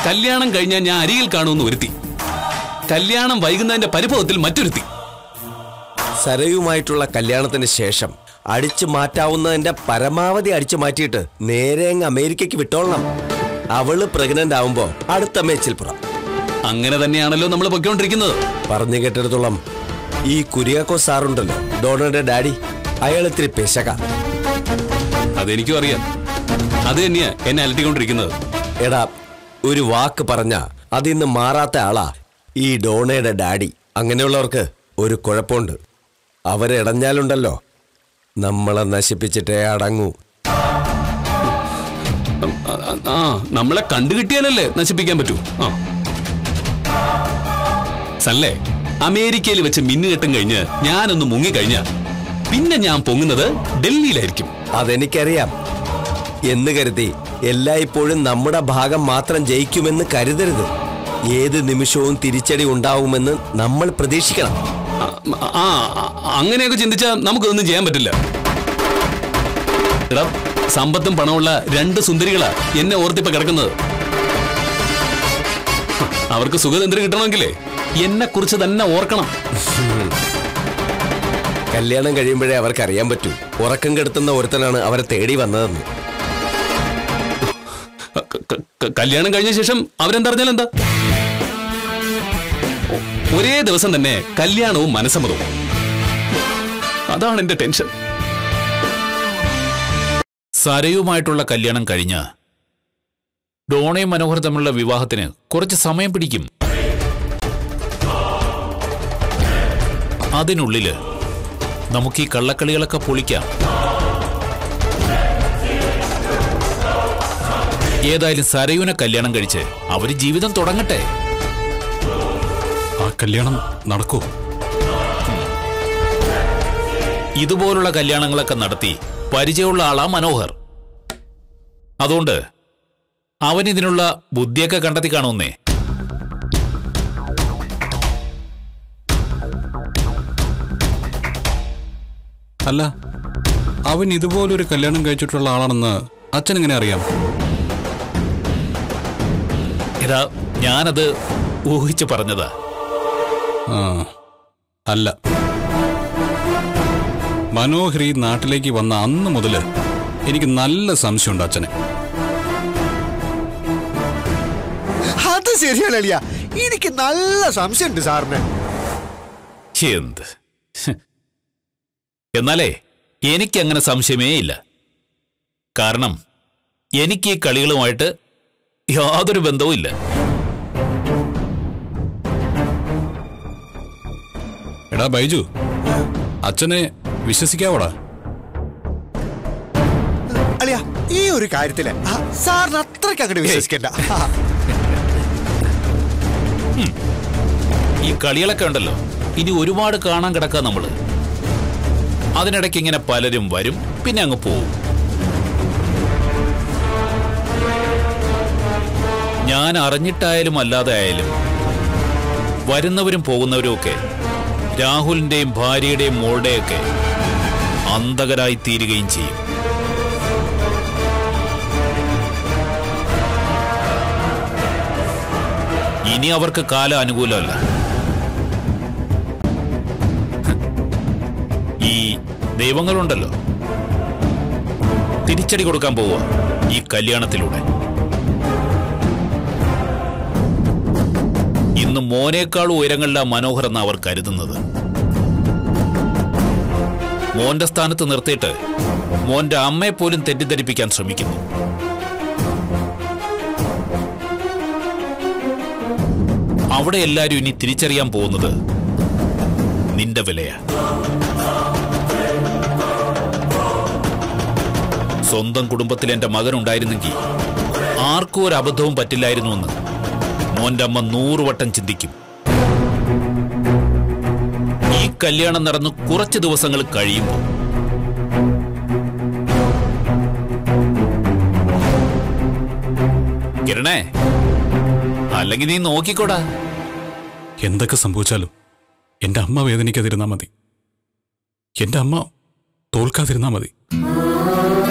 കല്യാണം കഴിഞ്ഞാൽ ഞാൻ അരികിൽ കാണുമെന്ന് ഒരുത്തി കല്യാണം വൈകുന്നതിന്റെ പരിഭവത്തിൽ മറ്റൊരുത്തി സരയുമായിട്ടുള്ള കല്യാണത്തിന് ശേഷം അടിച്ചു മാറ്റാവുന്നതിന്റെ പരമാവധി അടിച്ചു മാറ്റിയിട്ട് നേരെ അങ്ങ് അമേരിക്കയ്ക്ക് വിട്ടോളണം അവള് പ്രഗ്നന്റ് ആവുമ്പോ അടുത്ത മേച്ചിൽപ്പുറം അങ്ങനെ തന്നെയാണല്ലോ നമ്മൾ പൊയ്ക്കൊണ്ടിരിക്കുന്നത് പറഞ്ഞു കേട്ടിടത്തോളം ഈ കുര്യാക്കോ സാറുണ്ടല്ലോ ഡോണറുടെ ഡാഡി അയാൾ ഇത്തിരി പെശക അതെനിക്കും അറിയാം അത് തന്നെയാ എന്നെ അലട്ടിക്കൊണ്ടിരിക്കുന്നത് എടാ ഒരു വാക്ക് പറഞ്ഞ അതിന്ന് മാറാത്ത ആളാ ഈ ഡോണയുടെ ഡാഡി അങ്ങനെയുള്ളവർക്ക് ഒരു കുഴപ്പമുണ്ട് അവരിടഞ്ഞാലുണ്ടല്ലോ നമ്മളെ നശിപ്പിച്ചിട്ടേ അടങ്ങൂ ആ, ആ നമ്മളെ കണ്ടുകിട്ടിയാലല്ലേ നശിപ്പിക്കാൻ പറ്റൂ ആ സല്ലേ അമേരിക്കയിൽ വെച്ച് മിന്നുകെട്ടും കഴിഞ്ഞ് ഞാനൊന്ന് മുങ്ങിക്കഴിഞ്ഞ പിന്നെ ഞാൻ പൊങ്ങുന്നത് ഡൽഹിയിലായിരിക്കും അതെനിക്കറിയാം എന്ന് കരുതി എല്ലായ്പ്പോഴും നമ്മുടെ ഭാഗം മാത്രം ജയിക്കുമെന്ന് കരുതരുത് ഏത് നിമിഷവും തിരിച്ചടി ഉണ്ടാവുമെന്ന് നമ്മൾ പ്രതീക്ഷിക്കണം ആ, ആ ആ, അങ്ങനെയൊക്കെ ചിന്തിച്ചാൽ നമുക്കൊന്നും ചെയ്യാൻ പറ്റില്ല എടാ സമ്പത്തും പണമുള്ള രണ്ട് സുന്ദരികളാ എന്നെ ഓർത്തിപ്പോ കിടക്കുന്നത് അവർക്ക് സുഖതന്ത്രി കിട്ടണമെങ്കിലേ എന്നെ കുറിച്ച് തന്നെ ഓർക്കണം കല്യാണം കഴിയുമ്പോഴേ അവർക്ക് അറിയാൻ പറ്റൂ ഉറക്കം കെടുത്തുന്ന ഒരുത്തനാണ് അവരെ തേടി വന്നതെന്ന് ക- ക- ക- കല്യാണം കഴിഞ്ഞ ശേഷം അവരെന്തറിഞ്ഞാൽ എന്താ ഒ- ഒരേ ദിവസം തന്നെ കല്യാണവും മനസ്സമ്മതവും അതാണ് എന്റെ ടെൻഷൻ സരയുമായിട്ടുള്ള കല്യാണം കഴിഞ്ഞ് ഡോണയും മനോഹർ തമ്മിലുള്ള വിവാഹത്തിന് കുറച്ച് സമയം പിടിക്കും അതിനുള്ളില് നമുക്ക് ഈ കള്ളക്കളികളൊക്കെ പൊളിക്കാം ഏതായാലും സരയുനെ കല്യാണം കഴിച്ച് അവര് ജീവിതം തുടങ്ങട്ടെ ആ കല്യാണം നടക്കൂ ഇതുപോലുള്ള കല്യാണങ്ങളൊക്കെ നടത്തി പരിചയമുള്ള ആളാ മനോഹർ അതുകൊണ്ട് അവൻ ഇതിനുള്ള ബുദ്ധിയൊക്കെ കണ്ടെത്തി കാണുന്നേ അല്ല അവൻ ഇതുപോലൊരു കല്യാണം കഴിച്ചിട്ടുള്ള ആളാണെന്ന് അച്ഛൻ എങ്ങനെ അറിയാം ഇതാ ഞാനത് ഊഹിച്ചു പറഞ്ഞതാ ആ അല്ല മനോഹരി നാട്ടിലേക്ക് വന്ന അന്ന് മുതൽ എനിക്ക് നല്ല സംശയമുണ്ട് അച്ഛനെ അത് ശരിയല്ല അളിയ എനിക്ക് നല്ല സംശയമുണ്ട് സാറിന് എന്ത് ഹ്. എന്നാലേ എനിക്കങ്ങനെ സംശയമേ ഇല്ല കാരണം എനിക്ക് ഈ കളികളുമായിട്ട് യാതൊരു ബന്ധവും ഇല്ല എടാ ബൈജു അച്ഛനെ വിശ്വസിക്കാവോടാ അളിയ ഈ ഒരു കാര്യത്തില് ആ, സാറിന് അത്രയ്ക്ക് അങ്ങോട്ട് വിശ്വസിക്കണ്ട ആ, ഈ കളികളൊക്കെ ഉണ്ടല്ലോ ഇനി ഒരുപാട് കാണാൻ കിടക്കുക നമ്മള് അതിനിടയ്ക്ക് ഇങ്ങനെ പലരും വരും പിന്നെ അങ്ങ് പോവും ഞാൻ അറിഞ്ഞിട്ടായാലും അല്ലാതെ ആയാലും വരുന്നവരും പോകുന്നവരും ഒക്കെ രാഹുലിന്റെയും ഭാര്യയുടെയും മോളുടെയൊക്കെ അന്തകരായി തീരുകയും ചെയ്യും ഇനി അവർക്ക് കാലം അനുകൂലമല്ല ഈ ദൈവങ്ങളുണ്ടല്ലോ തിരിച്ചടി കൊടുക്കാൻ പോവുക ഈ കല്യാണത്തിലൂടെ ഇന്ന് മോനേക്കാൾ ഉയരങ്ങളിലാ മനോഹർ എന്ന് അവർ കരുതുന്നത് മോന്റെ സ്ഥാനത്ത് നിർത്തിയിട്ട് മോന്റെ അമ്മയെ പോലും തെറ്റിദ്ധരിപ്പിക്കാൻ ശ്രമിക്കുന്നു അവിടെ എല്ലാരും ഇനി തിരിച്ചറിയാൻ പോകുന്നത് നിന്റെ വിലയാ സ്വന്തം കുടുംബത്തിൽ എന്റെ മകനുണ്ടായിരുന്നെങ്കിൽ ആർക്കും ഒരു അബദ്ധവും പറ്റില്ലായിരുന്നുവെന്ന് മോന്റെ അമ്മ നൂറുവട്ടം ചിന്തിക്കും ഈ കല്യാണം നടന്ന് കുറച്ച് ദിവസങ്ങൾ കഴിയുമ്പോൾ കിരണേ അല്ലെങ്കിൽ നീ നോക്കിക്കോടാ എന്തൊക്കെ സംഭവിച്ചാലും എൻ്റെ അമ്മ വേദനിക്കാതിരുന്നാൽ മതി എൻ്റെ അമ്മ തോൽക്കാതിരുന്നാൽ മതി